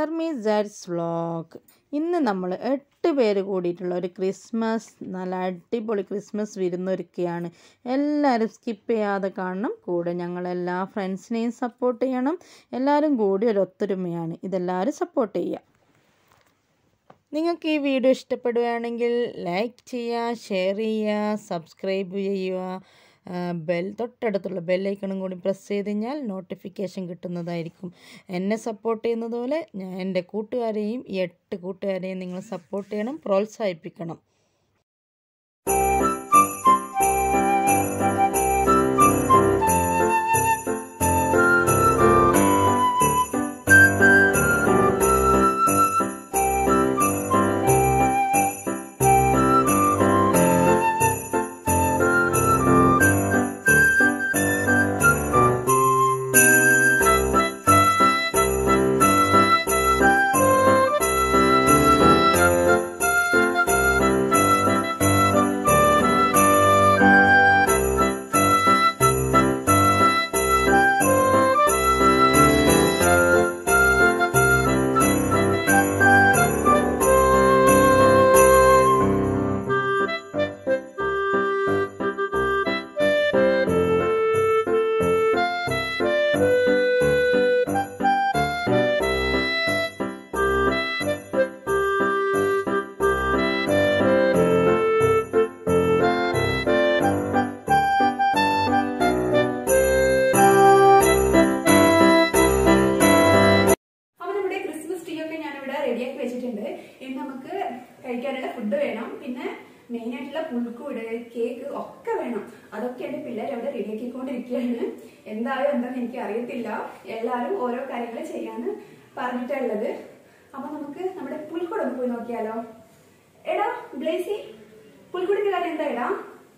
ഹർമി ജാറ്റ്സ് vlog ഇന്ന് നമ്മൾ എട്ട് പേര് കൂടിയിട്ടുള്ള ഒരു ക്രിസ്മസ് നല്ല അടിപൊളി ക്രിസ്മസ് വിരുന്നൊരുക്കുകയാണ് എല്ലാവരും സ്കിപ്പ് ചെയ്യാതെ കാണണം കൂടെ ഞങ്ങൾ എല്ലാ ഫ്രണ്ട്സിനെയും സപ്പോർട്ട് ചെയ്യണം എല്ലാവരും കൂടി ഒരു ഒത്തൊരുമയാണ് ഇതെല്ലാവരും സപ്പോർട്ട് ചെയ്യുക നിങ്ങൾക്ക് ഈ വീഡിയോ ഇഷ്ടപ്പെടുകയാണെങ്കിൽ ലൈക്ക് ചെയ്യുക ഷെയർ ചെയ്യുക സബ്സ്ക്രൈബ് ചെയ്യുക ബെൽ തൊട്ടടുത്തുള്ള ബെല്ലൈക്കണും കൂടി പ്രസ് ചെയ്ത് കഴിഞ്ഞാൽ നോട്ടിഫിക്കേഷൻ കിട്ടുന്നതായിരിക്കും എന്നെ സപ്പോർട്ട് ചെയ്യുന്നത് പോലെ ഞാൻ എൻ്റെ കൂട്ടുകാരെയും ഈ എട്ട് കൂട്ടുകാരെയും നിങ്ങൾ സപ്പോർട്ട് ചെയ്യണം പ്രോത്സാഹിപ്പിക്കണം അപ്പൊ നമ്മുടെ ക്രിസ്മസ് ട്രീ ഒക്കെ ഞാൻ ഇവിടെ റെഡിയാക്കി വെച്ചിട്ടുണ്ട് ഇനി നമുക്ക് കഴിക്കാനുള്ള ഫുഡ് വേണം പിന്നെ മെയിൻ ആയിട്ടുള്ള പുൽക്കൂട് കേക്ക് ഒക്കെ വേണം അതൊക്കെ എന്റെ പിള്ളേർ അവിടെ റെഡിയാക്കിക്കൊണ്ടിരിക്കുകയാണ് എന്തായോ എന്താന്ന് എനിക്ക് അറിയത്തില്ല എല്ലാവരും ഓരോ കാര്യങ്ങൾ ചെയ്യാന്ന് പറഞ്ഞിട്ടുള്ളത് അപ്പൊ നമുക്ക് നമ്മുടെ പുൽക്കൂട് ഒന്ന് പോയി നോക്കിയാലോ എടാ ബ്ലേസി പുൽക്കൂടിന്റെ കാര്യം എന്താ എടാ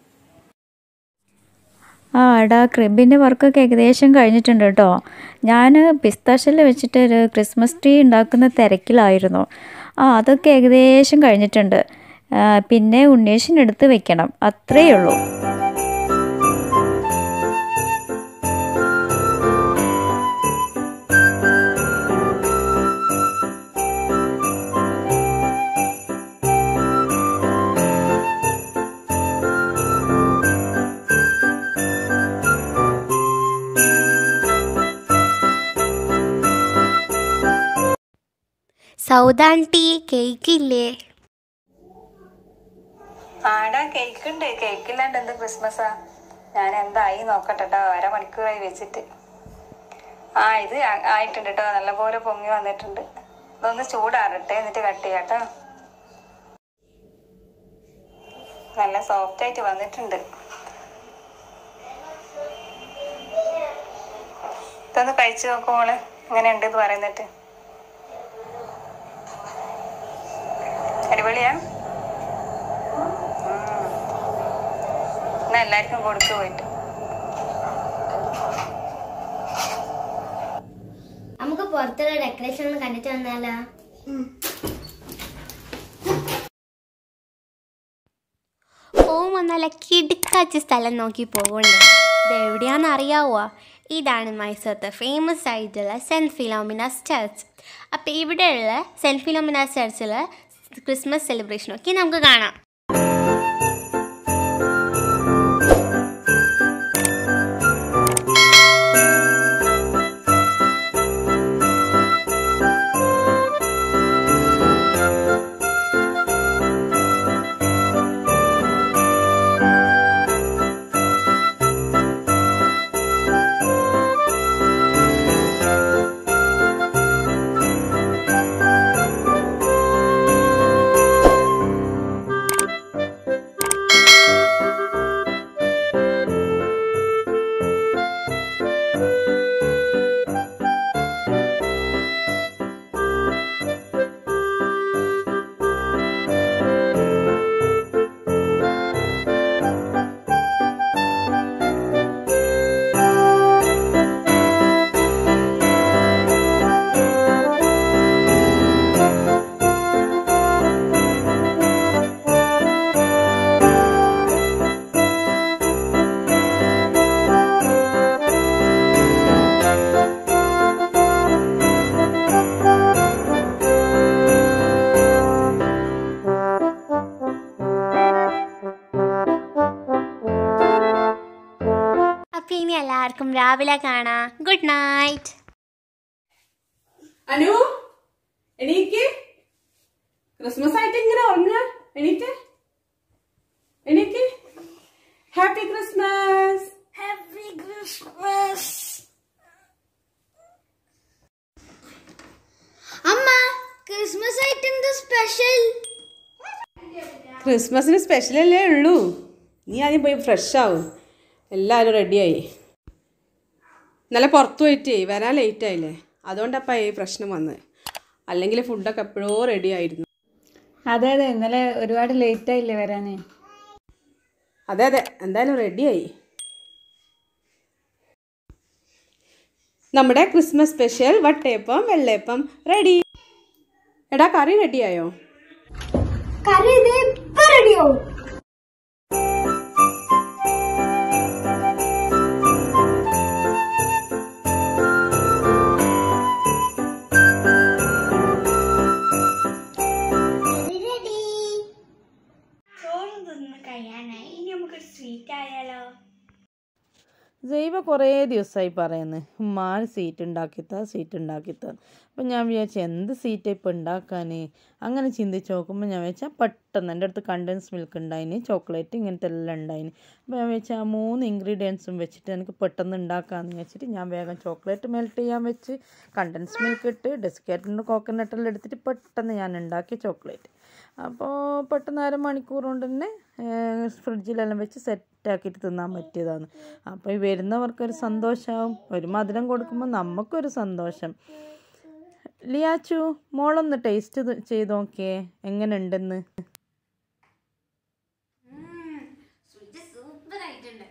ആ എടാ ക്രിബിൻ്റെ വർക്കൊക്കെ ഏകദേശം കഴിഞ്ഞിട്ടുണ്ട് കേട്ടോ ഞാൻ പിസ്താഷെല്ലിൽ വെച്ചിട്ട് ഒരു ക്രിസ്മസ് ട്രീ ഉണ്ടാക്കുന്ന തിരക്കിലായിരുന്നു ആ അതൊക്കെ ഏകദേശം കഴിഞ്ഞിട്ടുണ്ട് ആ, പിന്നെ ഉണ്ണീഷിനെടുത്ത് വെക്കണം അത്രയേ ഉള്ളൂ സൗദാൻറ്റി കേക്കില്ലേ ആടാ കേക്ക് ഉണ്ട് കേക്ക് ഇല്ലാണ്ട് എന്ത് ക്രിസ്മസാ ഞാൻ എന്തായി നോക്കട്ടെ കേട്ടോ അരമണിക്കൂറായി വെച്ചിട്ട് ആ ഇത് ആ- ആയിട്ടുണ്ട് കേട്ടോ നല്ലപോലെ പൊങ്ങി വന്നിട്ടുണ്ട് ഇതൊന്ന് ചൂടാറട്ടെ എന്നിട്ട് കട്ട് ചെയ്യാം കേട്ടോ നല്ല സോഫ്റ്റ് ആയിട്ട് വന്നിട്ടുണ്ട് ഇതൊന്ന് കഴിച്ചു നോക്കൂ മോള് ഇങ്ങനെ ഉണ്ട് എന്ന് പറയുന്നിട്ട് അടിപൊളിയാ എന്നാ എല്ലാവർക്കും കൊടുത്തു പോയിട്ട് നമുക്ക് പുറത്തുള്ള ഡെക്കറേഷൻ ഒന്ന് കണ്ടിട്ട് വന്നാലോ പോകുമ്പോൾ നല്ല കിടുക്കാച്ച സ്ഥലം നോക്കി പോകണ്ടേ ഇത് എവിടെയാണെന്ന് അറിയാവോ ഇതാണ് മൈസൂരത്തെ ഫേമസ് ആയിട്ടുള്ള സെൻറ്റ് ഫിലോമിനാസ് ചർച്ച് അപ്പോൾ ഇവിടെയുള്ള സെൻറ്റ് ഫിലോമിനാസ് ചർച്ചിൽ ക്രിസ്മസ് സെലിബ്രേഷനൊക്കെ നമുക്ക് കാണാം എല്ലാവർക്കും രാവിലെ കാണാം ഗുഡ് നൈറ്റ് അനു എണീക്ക് ക്രിസ്മസ് ആയിട്ട് ഇങ്ങനെ ഉറങ്ങുക എണീറ്റ് എണീക്ക് ഹാപ്പി ക്രിസ്മസ് ഹാപ്പി ക്രിസ്മസ് അമ്മ ക്രിസ്മസ് ആയിട്ട് എന്താ സ്പെഷ്യൽ ക്രിസ്മസിന് സ്പെഷ്യൽ അല്ലേ ഉള്ളൂ നീ ആദ്യം പോയി ഫ്രഷ് ആവും എല്ലാവരും റെഡിയായി ഇന്നലെ പുറത്തു പോയിട്ടേ വരാൻ ലേറ്റ് ആയില്ലേ അതുകൊണ്ടപ്പം ഈ പ്രശ്നം വന്നത് അല്ലെങ്കിൽ ഫുഡൊക്കെ എപ്പോഴോ റെഡി ആയിരുന്നു അതെ അതെ ഇന്നലെ ഒരുപാട് ലേറ്റ് ആയില്ലേ വരാനേ അതെ അതെ എന്തായാലും റെഡിയായി നമ്മുടെ ക്രിസ്മസ് സ്പെഷ്യൽ വട്ടയപ്പം വെള്ളയപ്പം റെഡി എടാ കറി റെഡിയായോ കറി ഇത് ഇപ്പൊ റെഡിയാവും ചോറും തിന്ന് കഴിയാനായി ഇനി നമുക്കൊരു സ്വീറ്റ് ആയാലോ ജൈവ കുറേ ദിവസമായി പറയുന്നത് ഉമ്മാൻ സീറ്റ് ഉണ്ടാക്കിത്താ സീറ്റ് ഉണ്ടാക്കിത്താ അപ്പം ഞാൻ വിചാരിച്ചു എന്ത് സീറ്റ് ഇപ്പം ഉണ്ടാക്കാൻ അങ്ങനെ ചിന്തിച്ച് നോക്കുമ്പോൾ ഞാൻ വെച്ചാൽ പെട്ടെന്ന് എൻ്റെ അടുത്ത് കണ്ടൻസ് മിൽക്ക് ഉണ്ടായിന് ചോക്ലേറ്റ് ഇങ്ങനത്തെ എല്ലാം ഉണ്ടായിന് അപ്പോൾ ഞാൻ വെച്ചാൽ ആ മൂന്ന് ഇൻഗ്രീഡിയൻസും വെച്ചിട്ട് എനിക്ക് പെട്ടെന്ന് ഉണ്ടാക്കാമെന്ന് വെച്ചിട്ട് ഞാൻ വേഗം ചോക്ലേറ്റ് മെൽറ്റ് ചെയ്യാൻ വെച്ച് കണ്ടൻസ് മിൽക്ക് ഇട്ട് ഡെസ്കേറ്റിൻ്റെ കോക്കനട്ടെല്ലാം എടുത്തിട്ട് പെട്ടെന്ന് ഞാൻ ഉണ്ടാക്കിയ ചോക്ലേറ്റ് അപ്പോൾ പെട്ടെന്ന് അരമണിക്കൂർ കൊണ്ട് തന്നെ ഫ്രിഡ്ജിലെല്ലാം വെച്ച് സെറ്റാക്കിയിട്ട് തിന്നാൻ പറ്റിയതാണ് അപ്പോൾ ഈ വരുന്നവർക്കൊരു സന്തോഷമാവും ഒരു മധുരം കൊടുക്കുമ്പോൾ നമുക്കൊരു സന്തോഷം ലിയാച്ചു മോളൊന്ന് ടേസ്റ്റ് ചെയ്ത് നോക്കിയേ എങ്ങനെ ഉണ്ടെന്ന് സൂപ്പർ ആയിട്ടുണ്ട്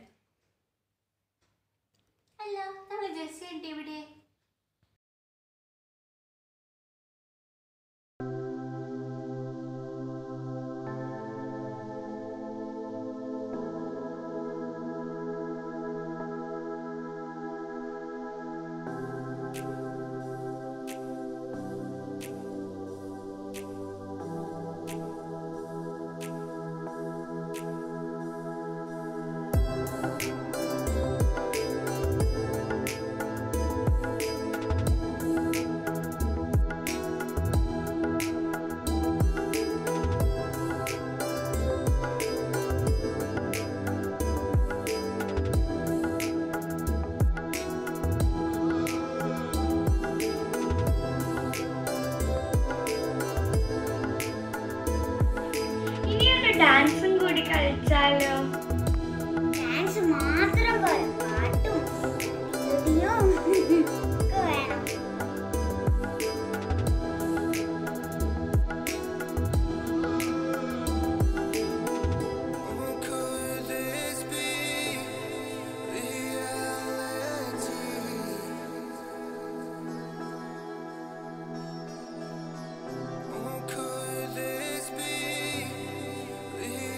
അല്ല നമ്മുടെ ജെസ്സി ആൻറ്റി എവിടെ ഇനിയൊരു ഡാൻസും കൂടി കളിച്ചാലോ ഡാൻസ് മാത്രം പോരാ പാട്ടും ഇടിയും ഒക്കെ വേണം Could this be reality?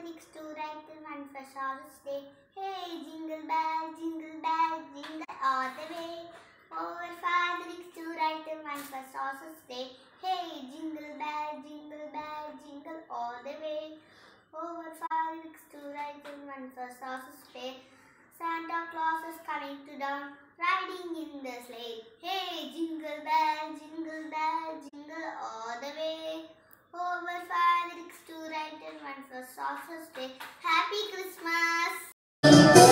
weeks to ride till one for Charlotte's Day. Hey, jingle bell, jingle bell, jingle all the way. Over five weeks to ride till one for Charlotte's Day. Hey, jingle bell, jingle bell, jingle all the way. Over five weeks to ride till one for Charlotte's Day. Santa Claus is coming to town, riding in the sleigh. Hey, jingle bell, jingle bell, jingle all the way. Over five weeks to ride till one for Sausage Day. Happy Christmas!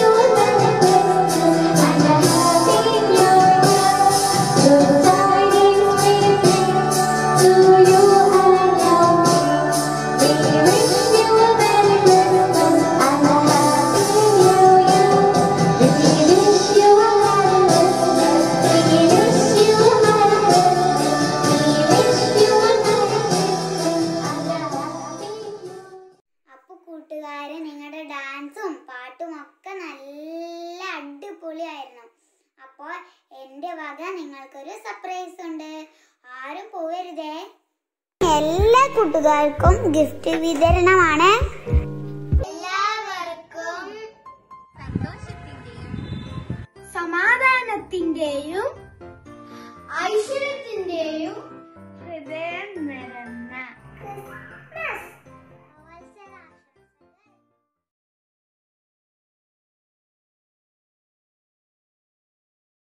അപ്പൊ കൂട്ടുകാരെ നിങ്ങളുടെ ഡാൻസും പാട്ടും ഒക്കെ നല്ല അടിപൊളിയായിരുന്നു അപ്പോൾ എൻ്റെ വക നിങ്ങൾക്കൊരു സർപ്രൈസ് ഉണ്ട് ആരും പോകരുതേ എല്ലാ കൂട്ടുകാർക്കും ഗിഫ്റ്റ് വിതരണമാണ് എല്ലാവർക്കും സമാധാനത്തിന്റെയും ഐശ്വര്യത്തിന്റെയും